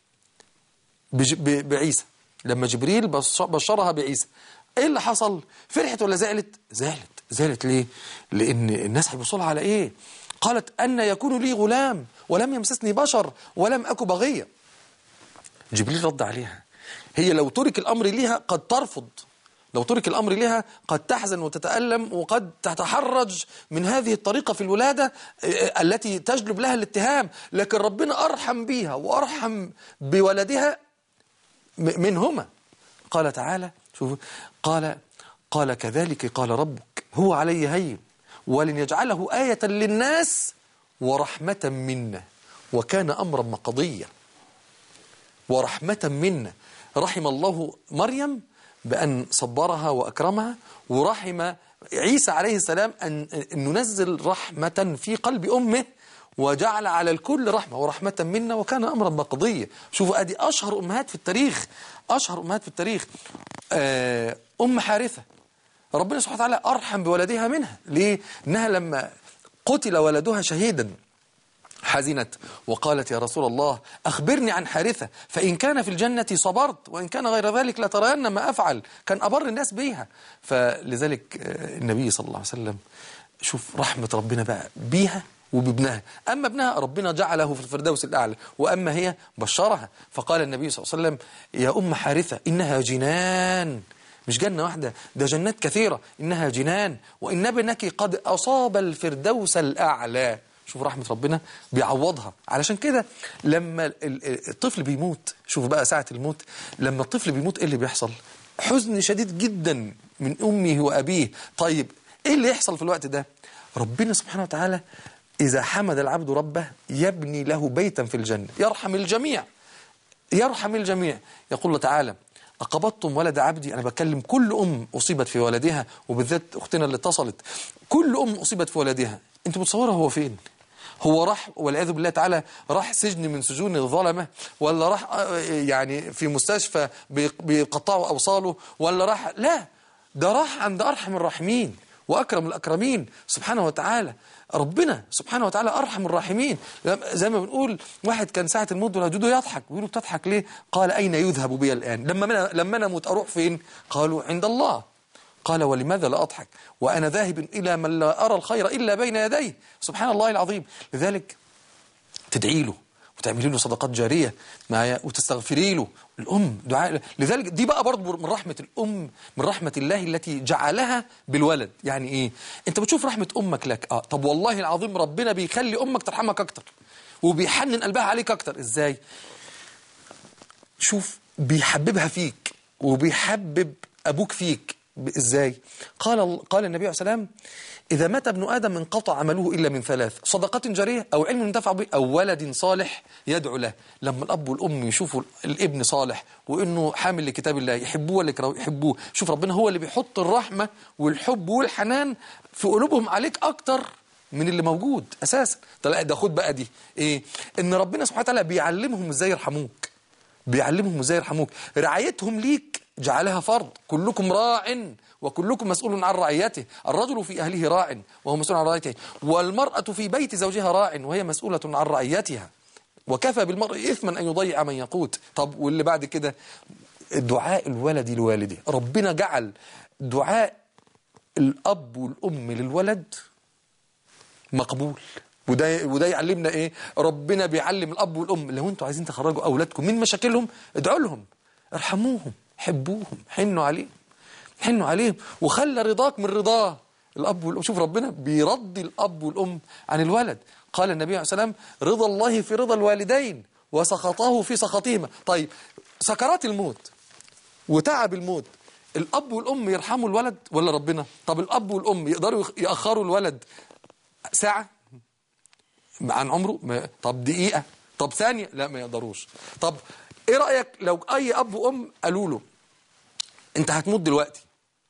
بج- ب- بعيسى لما جبريل بش- بشرها بعيسى ايه اللي حصل فرحت ولا زعلت زعلت زعلت ليه لان الناس هيبصوا لها على ايه قالت ان يكون لي غلام ولم يمسسني بشر ولم اكن بغيه جبريل رد عليها هي لو ترك الامر ليها قد ترفض لو ترك الامر لها قد تحزن وتتالم وقد تتحرج من هذه الطريقه في الولاده آه، التي تجلب لها الاتهام لكن ربنا ارحم بيها وارحم بولدها م- منهما قال تعالى شوف قال قال كذلك قال ربك هو علي هين ولنجعله آية للناس ورحمة منا وكان أمرا مقضيا ورحمة منا رحم الله مريم بأن صبرها وأكرمها ورحم عيسى عليه السلام أن أن ننزل رحمة في قلب أمه وجعل على الكل رحمة ورحمة منا وكان أمرا مقضيا شوفوا أدي أشهر أمهات في التاريخ أشهر أمهات في التاريخ آه، أم حارثة ربنا سبحانه وتعالى أرحم بولدها منها ليه؟ إنها لما قتل ولدها شهيدا حزنت وقالت يا رسول الله أخبرني عن حارثة فإن كان في الجنة صبرت وإن كان غير ذلك لترين ما أفعل كان أبر الناس بيها فلذلك آه، النبي صلى الله عليه وسلم شوف رحمة ربنا بقى بيها وبابنها أما ابنها ربنا جعله في الفردوس الأعلى وأما هي بشرها فقال النبي صلى الله عليه وسلم يا أم حارثة إنها جنان مش جنة واحدة ده جنات كثيرة إنها جنان وإن ابنك قد أصاب الفردوس الأعلى شوف رحمة ربنا بيعوضها علشان كده لما ال- ال- الطفل بيموت شوف بقى ساعة الموت لما الطفل بيموت ايه اللي بيحصل حزن شديد جدا من أمه وأبيه طيب ايه اللي يحصل في الوقت ده ربنا سبحانه وتعالى إذا حمد العبد ربه يبني له بيتا في الجنة يرحم الجميع يرحم الجميع يقول الله تعالى أقبضتم ولد عبدي أنا بكلم كل أم أصيبت في ولدها وبالذات أختنا اللي اتصلت كل أم أصيبت في ولدها أنت متصورة هو فين هو راح والعياذ بالله تعالى راح سجن من سجون الظلمة ولا راح آه، يعني في مستشفى بي- بيقطعوا أوصاله ولا راح لا ده راح عند أرحم الراحمين وأكرم الأكرمين سبحانه وتعالى ربنا سبحانه وتعالى أرحم الراحمين زي ما بنقول واحد كان ساعة الموت وجوده يضحك بيقولوا بتضحك ليه قال أين يذهب بي الآن لما أنا لما أنا أموت أروح فين قالوا عند الله قال ولماذا لا أضحك وأنا ذاهب إلى من لا أرى الخير إلا بين يديه سبحان الله العظيم لذلك تدعي له وتعملي له صدقات جارية معايا وتستغفري له الأم دعاء لذلك دي بقى برضه من رحمة الأم من رحمة الله التي جعلها بالولد يعني إيه أنت بتشوف رحمة أمك لك آه طب والله العظيم ربنا بيخلي أمك ترحمك أكتر وبيحنن قلبها عليك أكتر إزاي شوف بيحببها فيك وبيحبب أبوك فيك ب- إزاي قال قال النبي عليه السلام إذا مات ابن آدم انقطع عمله إلا من ثلاث صدقة جارية أو علم ينتفع به أو ولد صالح يدعو له لما الأب والأم يشوفوا الابن صالح وإنه حامل لكتاب الله يحبوه ولا يكرهوه يحبوه شوف ربنا هو اللي بيحط الرحمة والحب والحنان في قلوبهم عليك أكتر من اللي موجود أساسا طلع ده خد بقى دي إيه إن ربنا سبحانه وتعالى بيعلمهم إزاي يرحموك بيعلمهم ازاي يرحموك رعايتهم ليك جعلها فرض كلكم راع وكلكم مسؤول عن رعيته الرجل في أهله راع وهو مسؤول عن رعيته والمرأة في بيت زوجها راع وهي مسؤولة عن رعيتها وكفى بالمرء إثما أن يضيع من يقوت طب واللي بعد كده دعاء الولد لوالده ربنا جعل دعاء الأب والأم للولد مقبول وده وده يعلمنا ايه ربنا بيعلم الاب والام لو انتوا عايزين تخرجوا اولادكم من مشاكلهم ادعوا لهم ارحموهم حبوهم حنوا عليهم حنوا عليهم وخلى رضاك من رضاه الاب والام شوف ربنا بيرضي الاب والام عن الولد قال النبي عليه الصلاه والسلام رضا الله في رضا الوالدين وسخطه في سخطهما طيب سكرات الموت وتعب الموت الاب والام يرحموا الولد ولا ربنا طب الاب والام يقدروا ياخروا الولد ساعه عن عمره ما طب دقيقة طب ثانية لا ما يقدروش طب ايه رأيك لو اي اب وام قالوا له انت هتموت دلوقتي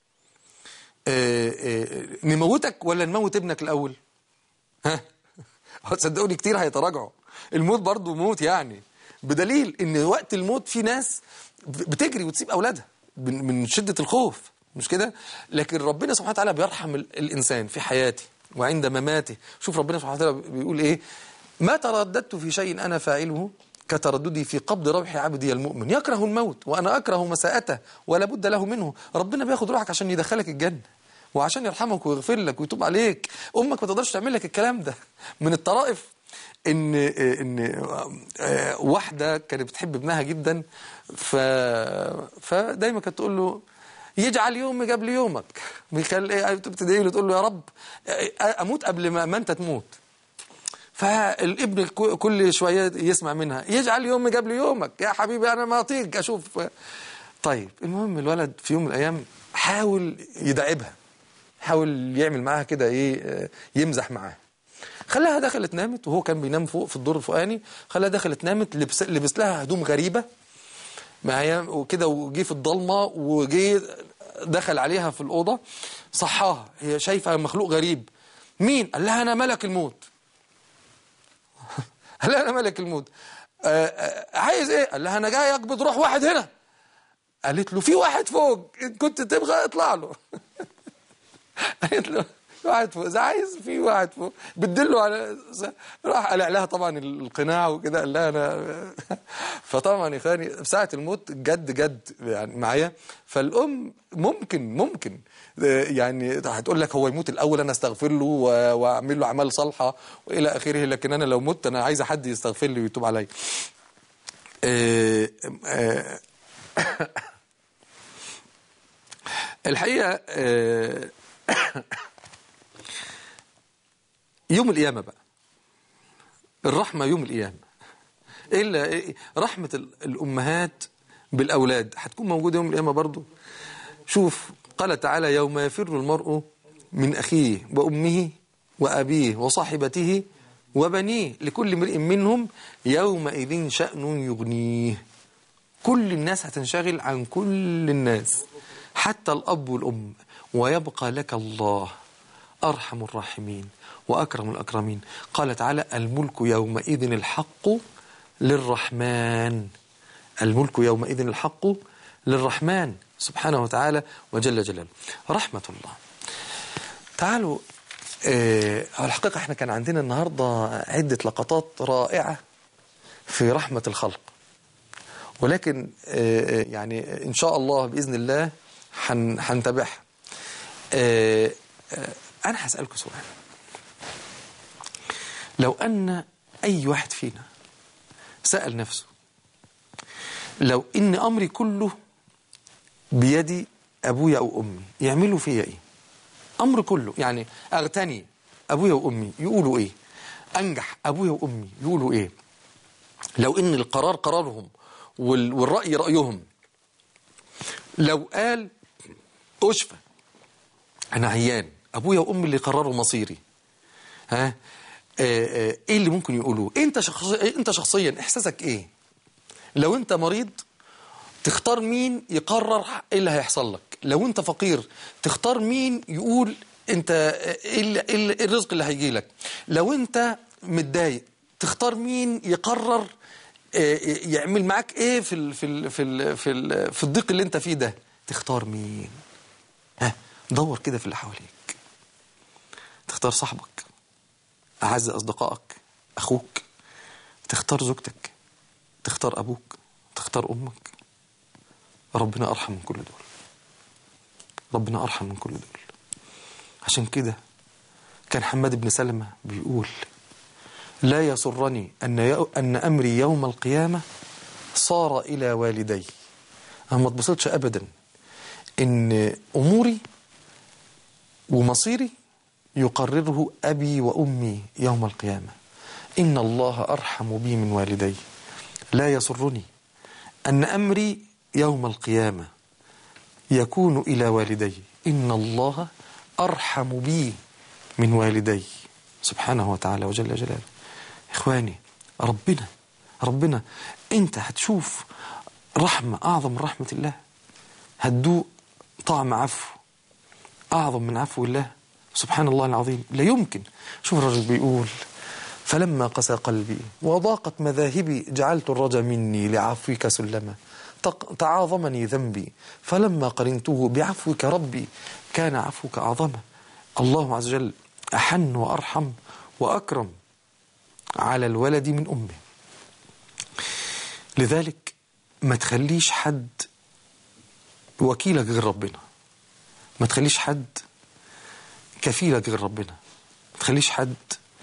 اه اه نموتك ولا نموت ابنك الاول ها صدقوني كتير هيتراجعوا الموت برضو موت يعني بدليل ان وقت الموت في ناس بتجري وتسيب اولادها من من شدة الخوف مش كده لكن ربنا سبحانه وتعالى بيرحم ال- الانسان في حياته وعند مماته شوف ربنا سبحانه وتعالى بيقول ايه ما ترددت في شيء انا فاعله كترددي في قبض روح عبدي المؤمن يكره الموت وانا اكره مساءته ولا بد له منه ربنا بياخد روحك عشان يدخلك الجنه وعشان يرحمك ويغفر لك ويتوب عليك امك ما تقدرش تعمل لك الكلام ده من الطرائف ان ان آه، واحده كانت بتحب ابنها جدا ف فدايما كانت تقول له يجعل يومي قبل يومك بيخلي ايه بتدعي له تقول له يا رب آه، اموت قبل ما, ما انت تموت فالابن ك- كل شويه يسمع منها يجعل يومي قبل يومك يا حبيبي انا ما اطيق اشوف طيب المهم الولد في يوم من الايام حاول يداعبها حاول يعمل معاها كده ايه آه، يمزح معاها خلاها دخلت نامت وهو كان بينام فوق في الدور الفوقاني خلاها دخلت نامت لبس, لبس لها هدوم غريبه معايا وكده وجي في الضلمه وجي دخل عليها في الاوضه صحاها هي شايفه مخلوق غريب مين قال لها انا ملك الموت قال لها انا ملك الموت آه، آه، عايز ايه قال لها انا جاي اقبض روح واحد هنا قالت له في واحد فوق إن كنت تبغى اطلع له قالت له في واحد فوق اذا عايز في واحد فوق بتدله على راح قلع لها طبعا القناع وكده قال لها انا فطبعا يا اخواني في ساعه الموت جد جد يعني معايا فالام ممكن ممكن آه، يعني هتقول لك هو يموت الاول انا استغفر له و- واعمل له اعمال صالحه والى اخره لكن انا لو مت انا عايزه حد يستغفر لي ويتوب عليا آه، آه، الحقيقه آه، يوم القيامة بقى الرحمة يوم القيامة إلا إيه؟ رحمة ال- الأمهات بالأولاد هتكون موجودة يوم القيامة برضو شوف قال تعالى يوم يفر المرء من أخيه وأمه وأبيه وصاحبته وبنيه لكل امرئ منهم يومئذ شأن يغنيه كل الناس هتنشغل عن كل الناس حتى الأب والأم ويبقى لك الله أرحم الراحمين وأكرم الأكرمين قال تعالى الملك يومئذ الحق للرحمن الملك يومئذ الحق للرحمن سبحانه وتعالى وجل جلاله رحمة الله تعالوا آه هو الحقيقة احنا كان عندنا النهاردة عدة لقطات رائعة في رحمة الخلق ولكن آه، آه، يعني إن شاء الله بإذن الله هن- هنتابعها آه، آه، أنا هسألكم سؤال لو أن أي واحد فينا سأل نفسه لو إن أمري كله بيدي أبويا أو أمي يعملوا فيا إيه أمر كله يعني أغتني أبويا وأمي يقولوا إيه أنجح أبويا وأمي يقولوا إيه لو إن القرار قرارهم وال- والرأي رأيهم لو قال أشفى أنا عيان أبويا وأمي اللي قرروا مصيري ها آه، آه، إيه اللي ممكن يقولوه أنت شخصيا أنت شخصيا إحساسك إيه لو أنت مريض تختار مين يقرر ايه اللي هيحصل لك لو انت فقير تختار مين يقول انت ايه ال- إيه ال- إيه الرزق اللي هيجي لك لو انت متضايق تختار مين يقرر آه، يعمل معاك ايه في ال في ال في ال في, ال في الضيق اللي انت فيه ده تختار مين ها دور كده في اللي حواليك تختار صاحبك اعز اصدقائك اخوك تختار زوجتك تختار ابوك تختار امك ربنا أرحم من كل دول ربنا أرحم من كل دول عشان كده كان حماد بن سلمة بيقول لا يسرني أن, يو أن أمري يوم القيامة صار إلى والدي أنا ما تبسطش أبدا إن أموري ومصيري يقرره أبي وأمي يوم القيامة إن الله أرحم بي من والدي لا يسرني أن أمري يوم القيامة يكون إلى والدي إن الله أرحم بي من والدي سبحانه وتعالى وجل جلاله إخواني ربنا ربنا أنت هتشوف رحمة أعظم من رحمة الله هتدوق طعم عفو أعظم من عفو الله سبحان الله العظيم لا يمكن شوف الرجل بيقول فلما قسى قلبي وضاقت مذاهبي جعلت الرجا مني لعفوك سلما تق- تعاظمني ذنبي فلما قرنته بعفوك ربي كان عفوك أعظما الله عز وجل أحن وأرحم وأكرم على الولد من أمه لذلك ما تخليش حد وكيلك غير ربنا ما تخليش حد كفيلك غير ربنا ما تخليش حد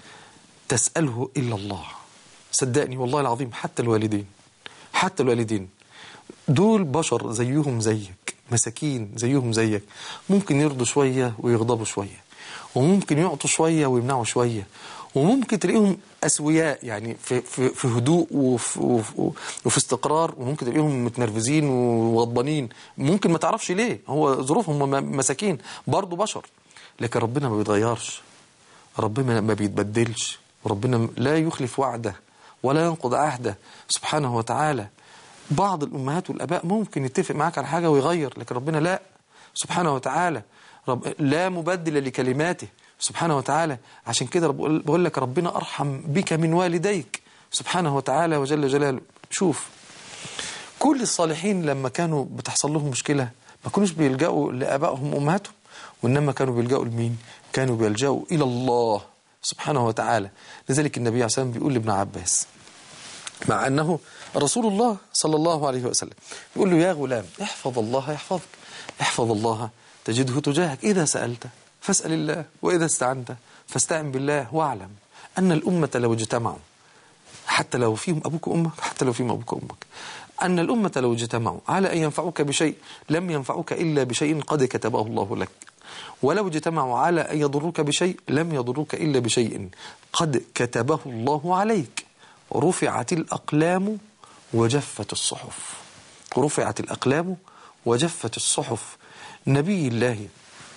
تسأله إلا الله صدقني والله العظيم حتى الوالدين حتى الوالدين دول بشر زيهم زيك مساكين زيهم زيك ممكن يرضوا شوية ويغضبوا شوية وممكن يعطوا شوية ويمنعوا شوية وممكن تلاقيهم أسوياء يعني في, في, في هدوء وفي, وفي, وفي استقرار وممكن تلاقيهم متنرفزين وغضبانين ممكن ما تعرفش ليه هو ظروفهم هم مساكين برضه بشر لكن ربنا ما بيتغيرش ربنا ما بيتبدلش وربنا لا يخلف وعده ولا ينقض عهده سبحانه وتعالى بعض الأمهات والأباء ممكن يتفق معاك على حاجة ويغير لكن ربنا لا سبحانه وتعالى رب لا مبدل لكلماته سبحانه وتعالى عشان كده رب- بقول لك ربنا أرحم بك من والديك سبحانه وتعالى وجل جلاله شوف كل الصالحين لما كانوا بتحصل لهم مشكلة ما كانوش بيلجأوا لآبائهم وأمهاتهم وإنما كانوا بيلجأوا لمين كانوا بيلجأوا إلى الله سبحانه وتعالى لذلك النبي عليه الصلاة والسلام بيقول لابن عباس مع أنه رسول الله صلى الله عليه وسلم يقول له يا غلام احفظ الله يحفظك احفظ الله تجده تجاهك إذا سألت فاسأل الله وإذا استعنت فاستعن بالله واعلم أن الأمة لو اجتمعوا حتى لو فيهم أبوك وأمك حتى لو فيهم أبوك وأمك أن الأمة لو اجتمعوا على أن ينفعوك بشيء لم ينفعوك إلا بشيء قد كتبه الله لك ولو اجتمعوا على أن يضروك بشيء لم يضروك إلا بشيء قد كتبه الله عليك رفعت الأقلام وجفت الصحف رفعت الأقلام وجفت الصحف نبي الله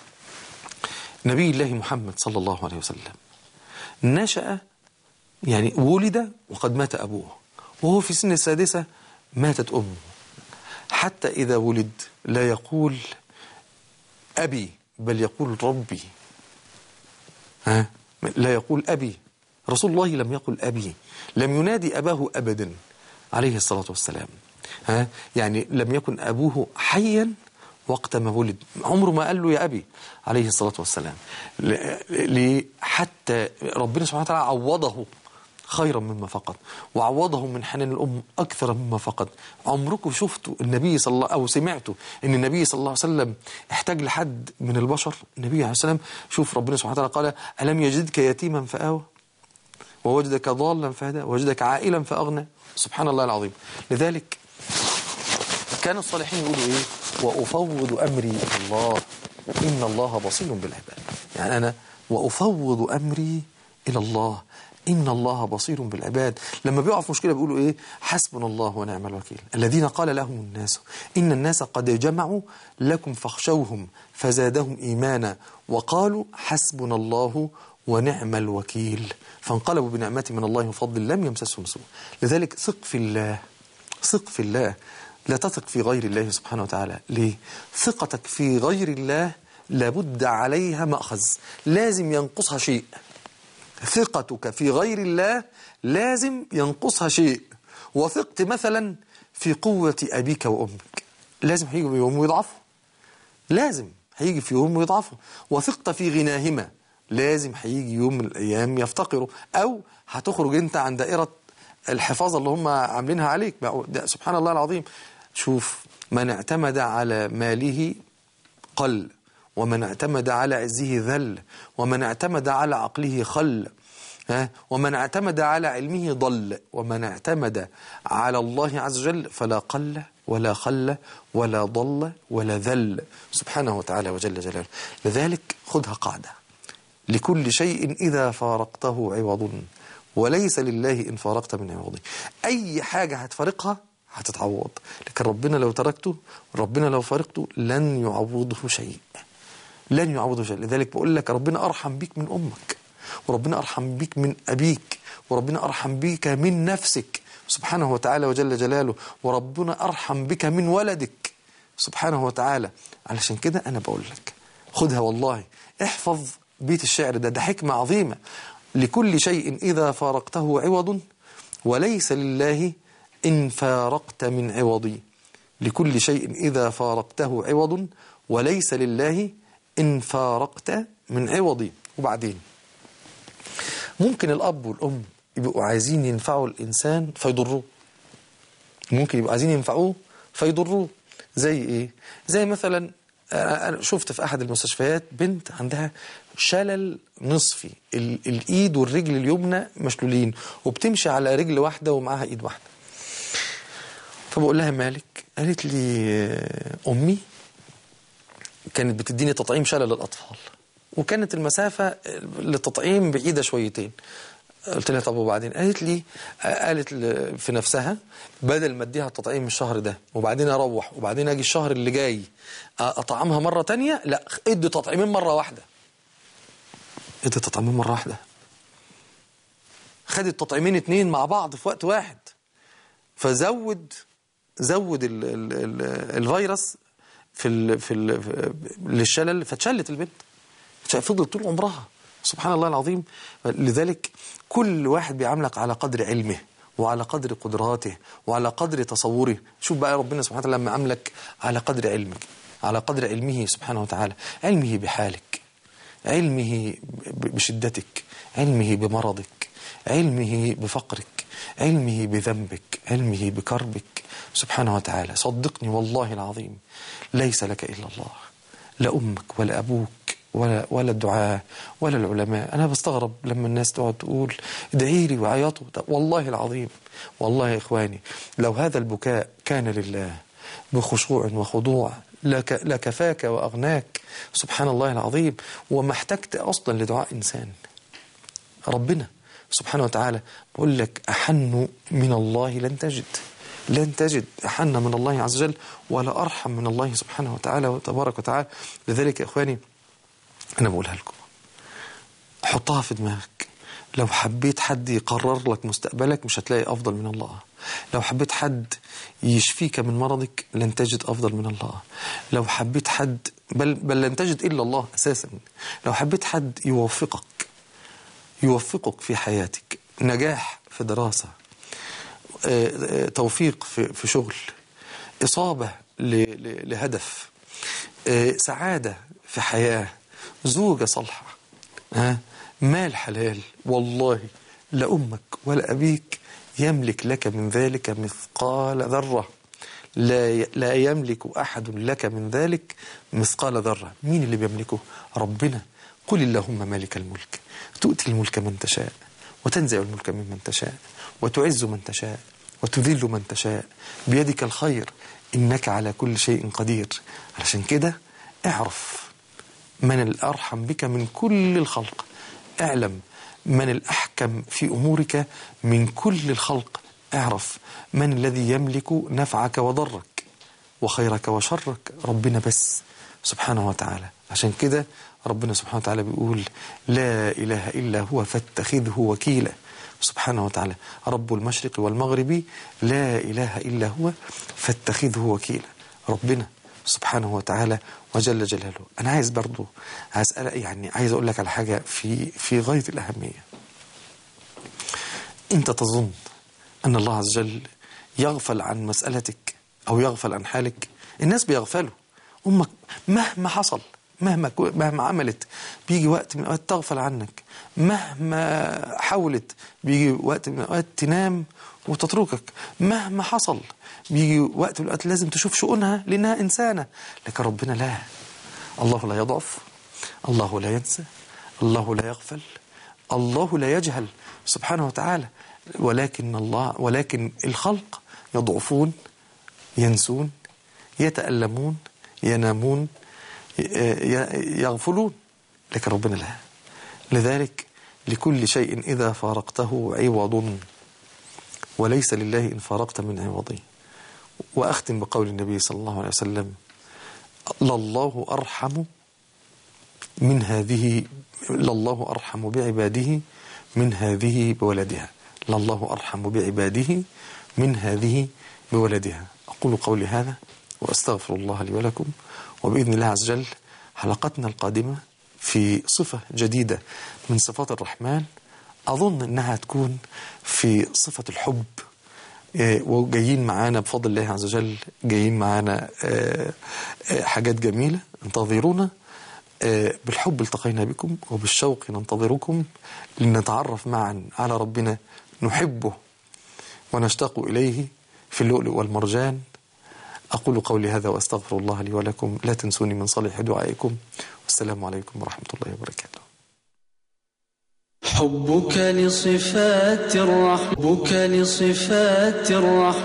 نبي الله محمد صلى الله عليه وسلم نشأ يعني ولد وقد مات أبوه وهو في سن السادسة ماتت أمه حتى إذا ولد لا يقول أبي بل يقول ربي ها لا يقول أبي رسول الله لم يقل أبي لم ينادي أباه أبدا عليه الصلاة والسلام ها يعني لم يكن أبوه حيا وقت ما ولد عمره ما قال له يا أبي عليه الصلاة والسلام ل- ل- حتى ربنا سبحانه وتعالى عوضه خيرا مما فقد وعوضه من حنان الأم أكثر مما فقد عمركم شفتوا النبي صلى الله أو سمعتوا أن النبي صلى الله عليه وسلم احتاج لحد من البشر النبي عليه السلام شوف ربنا سبحانه وتعالى قال ألم يجدك يتيما فآوى ووجدك ضالا فهدى ووجدك عائلا فأغنى سبحان الله العظيم لذلك كان الصالحين يقولوا ايه وافوض امري الى الله ان الله بصير بالعباد يعني انا وافوض امري الى الله ان الله بصير بالعباد لما بيقع في مشكله بيقولوا ايه حسبنا الله ونعم الوكيل الذين قال لهم الناس ان الناس قد جمعوا لكم فاخشوهم فزادهم ايمانا وقالوا حسبنا الله ونعم الوكيل فانقلبوا بنعمه من الله وفضل لم يمسسهم سوء لذلك ثق في الله ثق في الله لا تثق في غير الله سبحانه وتعالى ليه؟ ثقتك في غير الله لابد عليها مأخذ لازم ينقصها شيء ثقتك في غير الله لازم ينقصها شيء وثقت مثلا في قوة أبيك وأمك لازم هيجي يوم ويضعفوا لازم هيجي في يوم ويضعفوا وثقت في غناهما لازم هيجي يوم من الأيام يفتقروا أو هتخرج أنت عن دائرة الحفاظ اللي هم عاملينها عليك بقى ده سبحان الله العظيم شوف من اعتمد على ماله قل ومن اعتمد على عزه ذل ومن اعتمد على عقله خل ها ومن اعتمد على علمه ضل ومن اعتمد على الله عز وجل فلا قل ولا خل ولا ضل ولا ذل سبحانه وتعالى وجل جلاله لذلك خذها قاعدة لكل شيء إذا فارقته عوض وليس لله إن فارقت من عوضه أي حاجة هتفارقها هتتعوض لكن ربنا لو تركته ربنا لو فارقته لن يعوضه شيء لن يعوضه شيء لذلك بقول لك ربنا أرحم بيك من أمك وربنا أرحم بيك من أبيك وربنا أرحم بيك من نفسك سبحانه وتعالى وجل جلاله وربنا أرحم بك من ولدك سبحانه وتعالى علشان كده أنا بقول لك خدها والله احفظ بيت الشعر ده ده حكمة عظيمة لكل شيء إذا فارقته عوض وليس لله إن فارقت من عوضي لكل شيء إذا فارقته عوض وليس لله إن فارقت من عوضي وبعدين ممكن الأب والأم يبقوا عايزين ينفعوا الإنسان فيضروه ممكن يبقوا عايزين ينفعوه فيضروه زي إيه؟ زي مثلا أنا شفت في أحد المستشفيات بنت عندها شلل نصفي ال الإيد والرجل اليمنى مشلولين وبتمشي على رجل واحدة ومعاها إيد واحدة فبقول لها مالك قالت لي أمي كانت بتديني تطعيم شلل للأطفال وكانت المسافة للتطعيم بعيدة شويتين قلت لها طب وبعدين قالت لي قالت في نفسها بدل ما اديها التطعيم الشهر ده وبعدين اروح وبعدين اجي الشهر اللي جاي اطعمها مره تانية لا ادي تطعيمين مره واحده ادي تطعيمين مره واحده خدت تطعيمين اتنين مع بعض في وقت واحد فزود زود ال ال ال الفيروس في ال في ال للشلل فاتشلت البنت فضلت طول عمرها سبحان الله العظيم لذلك كل واحد بيعاملك على قدر علمه وعلى قدر قدراته وعلى قدر تصوره شوف بقى ربنا سبحانه وتعالى لما عاملك على قدر علمك على قدر علمه سبحانه وتعالى علمه بحالك علمه بشدتك علمه بمرضك علمه بفقرك علمه بذنبك علمه بكربك سبحانه وتعالى صدقني والله العظيم ليس لك إلا الله لا أمك ولا أبوك ولا ولا الدعاء ولا العلماء انا بستغرب لما الناس تقعد تقول ادعي لي وعيطوا والله العظيم والله يا اخواني لو هذا البكاء كان لله بخشوع وخضوع لك لكفاك واغناك سبحان الله العظيم وما احتجت اصلا لدعاء انسان ربنا سبحانه وتعالى بقول لك احن من الله لن تجد لن تجد أحن من الله عز وجل ولا أرحم من الله سبحانه وتعالى وتبارك وتعالى لذلك يا إخواني أنا بقولها لكم حطها في دماغك لو حبيت حد يقرر لك مستقبلك مش هتلاقي أفضل من الله لو حبيت حد يشفيك من مرضك لن تجد أفضل من الله لو حبيت حد بل, بل لن تجد إلا الله أساسا لو حبيت حد يوفقك يوفقك في حياتك نجاح في دراسة توفيق في, في شغل إصابة لهدف سعادة في حياة زوجة صالحة ها مال حلال والله لا أمك ولا أبيك يملك لك من ذلك مثقال ذرة لا لا يملك أحد لك من ذلك مثقال ذرة مين اللي بيملكه ربنا قل اللهم مالك الملك تؤتي الملك من تشاء وتنزع الملك ممن تشاء وتعز من تشاء وتذل من تشاء بيدك الخير إنك على كل شيء قدير علشان كده اعرف من الأرحم بك من كل الخلق اعلم من الأحكم في أمورك من كل الخلق اعرف من الذي يملك نفعك وضرك وخيرك وشرك ربنا بس سبحانه وتعالى عشان كده ربنا سبحانه وتعالى بيقول لا إله إلا هو فاتخذه وكيلا سبحانه وتعالى رب المشرق والمغرب لا إله إلا هو فاتخذه وكيلا ربنا سبحانه وتعالى وجل جلاله أنا عايز برضو عايز أسأل يعني عايز أقول لك على حاجة في في غاية الأهمية أنت تظن أن الله عز وجل يغفل عن مسألتك أو يغفل عن حالك الناس بيغفلوا أمك مهما حصل مهما كو- مهما عملت بيجي وقت من الأوقات تغفل عنك مهما حاولت بيجي وقت من الأوقات تنام وتتركك مهما حصل بيجي وقت من الأوقات لازم تشوف شؤونها لأنها إنسانة لكن ربنا لا الله لا يضعف الله لا ينسى الله لا يغفل الله لا يجهل سبحانه وتعالى ولكن الله ولكن الخلق يضعفون ينسون يتألمون ينامون ي- ي- يغفلون لكن ربنا لا لذلك لكل شيء إذا فارقته عوض وليس لله إن فارقت من عوضه وأختم بقول النبي صلى الله عليه وسلم لله أرحم من هذه لله أرحم بعباده من هذه بولدها لله أرحم بعباده من هذه بولدها أقول قولي هذا وأستغفر الله لي ولكم وبإذن الله عز وجل حلقتنا القادمة في صفة جديدة من صفات الرحمن أظن أنها تكون في صفة الحب آه، وجايين معانا بفضل الله عز وجل جايين معانا آه، آه، حاجات جميلة انتظرونا آه، بالحب التقينا بكم وبالشوق ننتظركم لنتعرف معا على ربنا نحبه ونشتاق إليه في اللؤلؤ والمرجان أقول قولي هذا وأستغفر الله لي ولكم لا تنسوني من صالح دعائكم والسلام عليكم ورحمة الله وبركاته حبك لصفات الرحمة حبك لصفات الرحمة